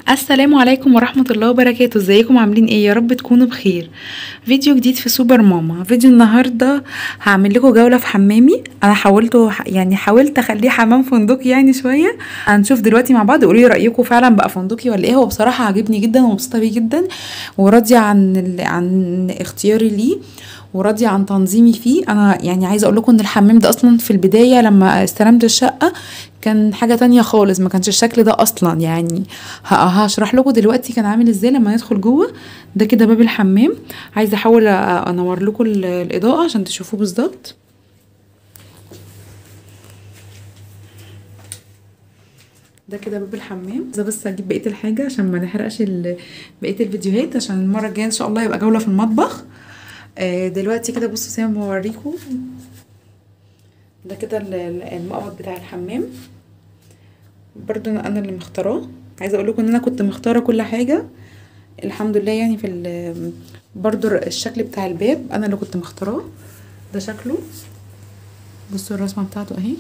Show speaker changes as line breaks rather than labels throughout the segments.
السلام عليكم ورحمة الله وبركاته ازيكم عاملين ايه يا رب تكونوا بخير فيديو جديد في سوبر ماما فيديو النهاردة هعمل لكم جولة في حمامي انا حاولته يعني حاولت اخليه حمام فندقي يعني شوية هنشوف دلوقتي مع بعض قولوا لي رأيكم فعلا بقى فندقي ولا ايه هو بصراحة عاجبني جدا ومبسوطة بيه جدا وراضية عن ال... عن اختياري ليه وراضية عن تنظيمي فيه انا يعني عايزة اقول لكم ان الحمام ده اصلا في البداية لما استلمت الشقة كان حاجة تانية خالص ما كانش الشكل ده اصلا يعني ه- هشرح لكم دلوقتي كان عامل ازاي لما ندخل جوه ده كده باب الحمام عايزة احاول أ- انور لكم ال- الاضاءة عشان تشوفوه بالظبط ده كده باب الحمام ده بس اجيب بقيه الحاجه عشان ما نحرقش ال- بقيه الفيديوهات عشان المره الجايه ان شاء الله يبقى جوله في المطبخ آه، دلوقتي كده بصوا زي ما بوريكم ده كده ال- ال- المقبض بتاع الحمام برضو انا أنا اللي مختاراه عايزه اقول لكم ان انا كنت مختاره كل حاجه الحمد لله يعني في ال- برضو الشكل بتاع الباب انا اللي كنت مختاراه ده شكله بصوا الرسمه بتاعته اهي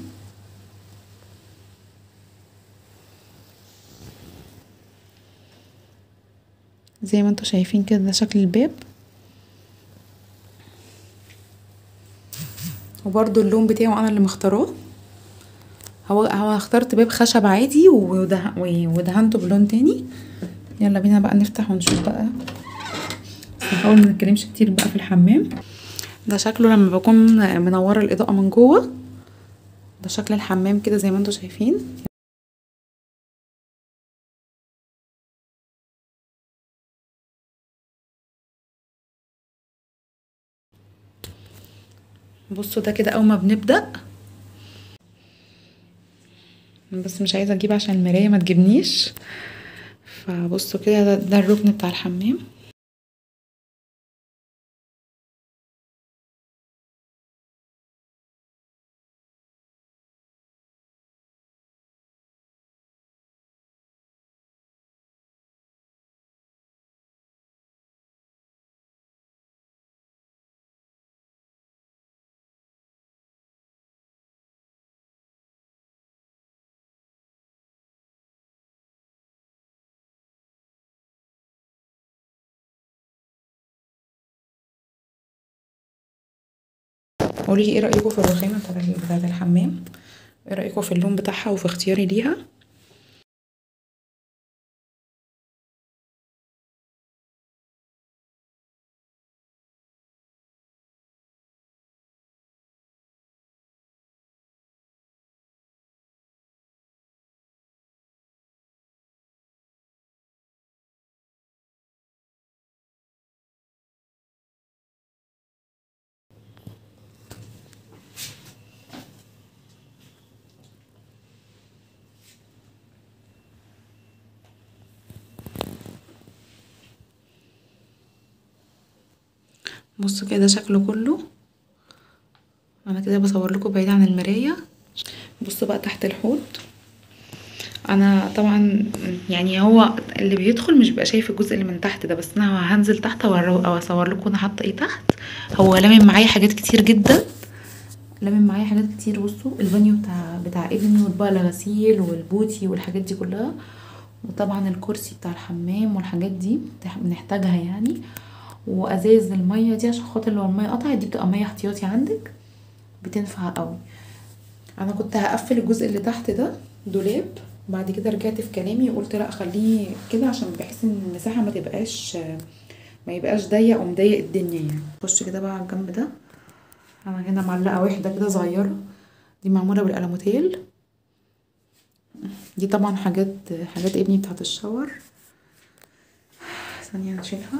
زي ما انتوا شايفين كده ده شكل الباب وبرضو اللون بتاعه انا اللي مختاراه هو هو اخترت باب خشب عادي وده ودهنته بلون تاني يلا بينا بقى نفتح ونشوف بقى بس نحاول ما نتكلمش كتير بقى في الحمام ده شكله لما بكون منوره الاضاءه من جوه ده شكل الحمام كده زي ما انتوا شايفين بصوا ده كده اول ما بنبدا بس مش عايزه اجيب عشان المرايه ما تجيبنيش فبصوا كده ده, ده الركن بتاع الحمام قولي ايه رايكم في الرخامه بتاعت بتاعت الحمام ايه رايكم في اللون بتاعها وفي اختياري ليها بصوا كده شكله كله انا كده بصور لكم بعيد عن المرايه بصوا بقى تحت الحوض انا طبعا يعني هو اللي بيدخل مش بيبقى شايف الجزء اللي من تحت ده بس انا هنزل تحت أورو- او اصور لكم انا حاطه ايه تحت هو لامم معايا حاجات كتير جدا لامم معايا حاجات كتير بصوا البانيو بتاع بتاع ابني واطباق الغسيل والبوتي والحاجات دي كلها وطبعا الكرسي بتاع الحمام والحاجات دي بتح- بنحتاجها يعني وازاز الميه دي عشان خاطر لو الميه قطعت دي بتبقى ميه احتياطي عندك بتنفع قوي انا كنت هقفل الجزء اللي تحت ده دولاب بعد كده رجعت في كلامي وقلت لا خليه كده عشان بحيث ان المساحه ما تبقاش ما يبقاش ضيق ومضايق الدنيا يعني خش كده بقى على الجنب ده انا هنا معلقه واحده كده صغيره دي معموله بالقلموتيل دي طبعا حاجات حاجات ابني بتاعت الشاور ثانيه نشيلها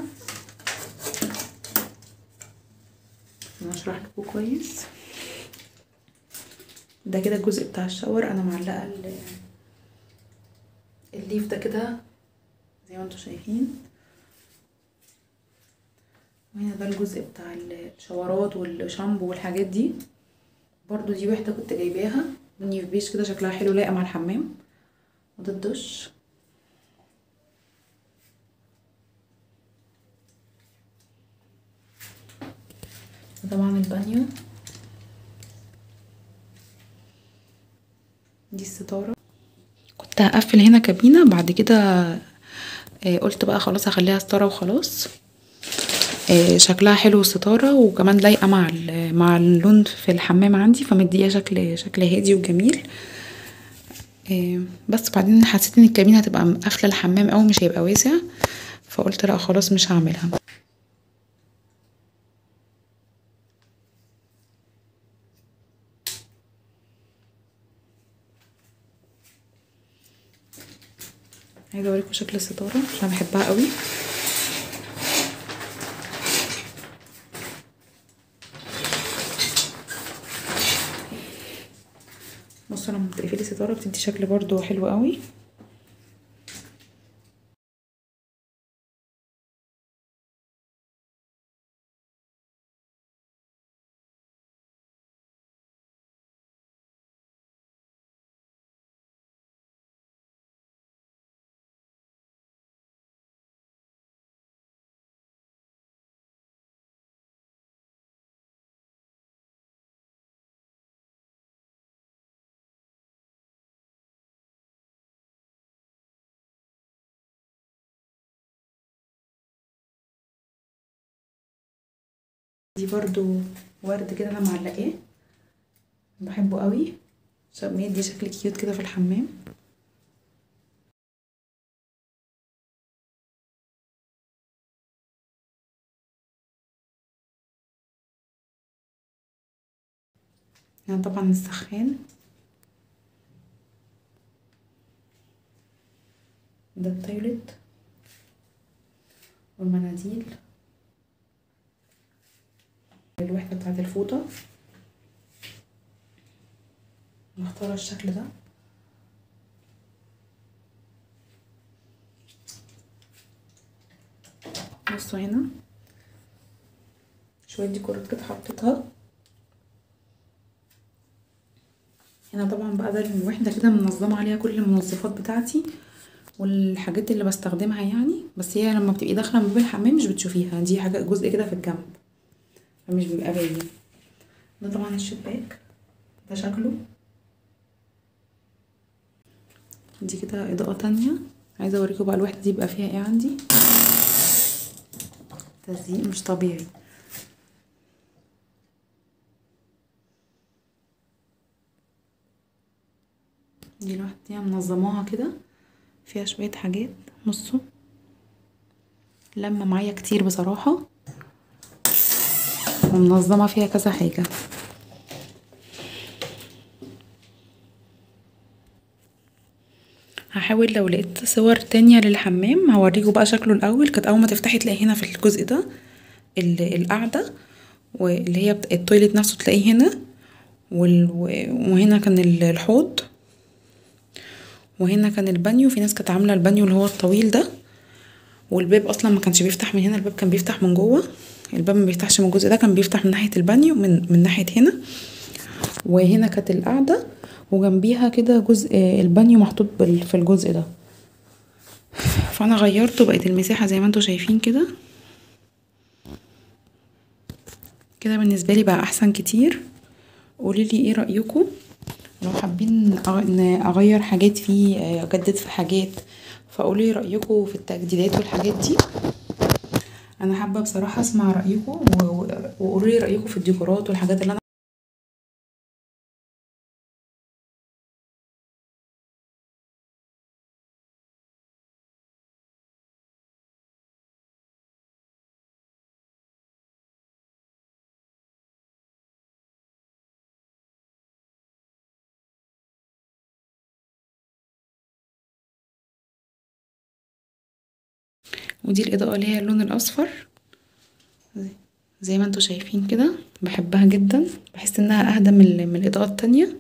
انا اشرح لكم كويس ده كده الجزء بتاع الشاور انا معلقه ال- الليف ده كده زي ما انتم شايفين وهنا ده الجزء بتاع الشاورات والشامبو والحاجات دي برضو دي وحده كنت جايباها مني في بيش كده شكلها حلو لايقه مع الحمام وده الدش وطبعا البانيو دي الستارة كنت هقفل هنا كابينة بعد كده آه قلت بقى خلاص هخليها ستاره وخلاص آه شكلها حلو الستاره وكمان لايقه مع ال- مع اللون في الحمام عندي فمديه شكل شكل هادي وجميل آه بس بعدين حسيت ان الكابين هتبقى قافله الحمام قوي مش هيبقى واسع فقلت لا خلاص مش هعملها عايزه اوريكم شكل الستاره عشان بحبها قوي بصوا لما بتقفلي ستاره بتدي شكل برضو حلو قوي دي برضو ورد كده انا معلقاه بحبه قوي بيدي شكل كيوت كده في الحمام يعني طبعا السخان ده التويلت والمناديل الوحدة بتاعت الفوطة مختارة الشكل ده بصوا هنا شوية ديكورات كده حطيتها هنا طبعا بقى ده الوحدة كده منظمة عليها كل المنظفات بتاعتي والحاجات اللي بستخدمها يعني بس هي لما بتبقي داخلة من باب الحمام مش بتشوفيها دي حاجة جزء كده في الجنب فمش بيبقى باين ده طبعا الشباك ده شكله دي كده اضاءة تانية عايزة اوريكم بقى الوحدة دي بقى فيها ايه عندي تزيين مش طبيعي دي الوحدة دي منظماها كده فيها شوية حاجات بصوا لما معايا كتير بصراحة ومنظمة فيها كذا حاجة هحاول لو لقيت صور تانية للحمام هوريكم بقى شكله الأول كانت أول ما تفتحي تلاقي هنا في الجزء ده القعدة واللي هي التويليت نفسه تلاقيه هنا وهنا كان الحوض وهنا كان البانيو في ناس كانت عاملة البانيو اللي هو الطويل ده والباب اصلا ما كانش بيفتح من هنا الباب كان بيفتح من جوه الباب ما بيفتحش من الجزء ده كان بيفتح من ناحيه البانيو من من ناحيه هنا وهنا كانت القعده وجنبيها كده جزء البانيو محطوط في الجزء ده فانا غيرته بقت المساحه زي ما انتم شايفين كده كده بالنسبه لي بقى احسن كتير قولي لي ايه رايكم لو حابين اغير حاجات فيه اجدد في حاجات فقولوا لي رايكم في التجديدات والحاجات دي انا حابه بصراحه اسمع رايكم وقولوا لي رايكم في الديكورات والحاجات اللي انا ودي الاضاءه اللي هي اللون الاصفر زي ما انتم شايفين كده بحبها جدا بحس انها اهدى من, من الاضاءه التانية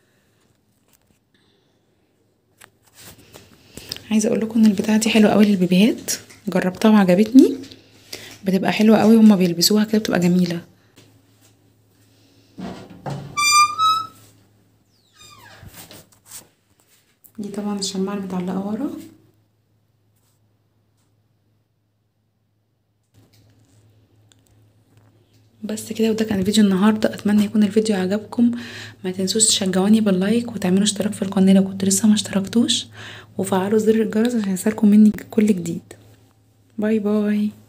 عايزه اقول لكم ان البتاعه دي حلوه قوي للبيبيهات جربتها وعجبتني بتبقى حلوه قوي هما بيلبسوها كده بتبقى جميله دي طبعا الشماعه المتعلقه ورا بس كده وده كان فيديو النهارده اتمنى يكون الفيديو عجبكم ما تنسوش تشجعوني باللايك وتعملوا اشتراك في القناه لو كنتوا لسه ما اشتركتوش وفعلوا زر الجرس عشان يوصلكم مني كل جديد باي باي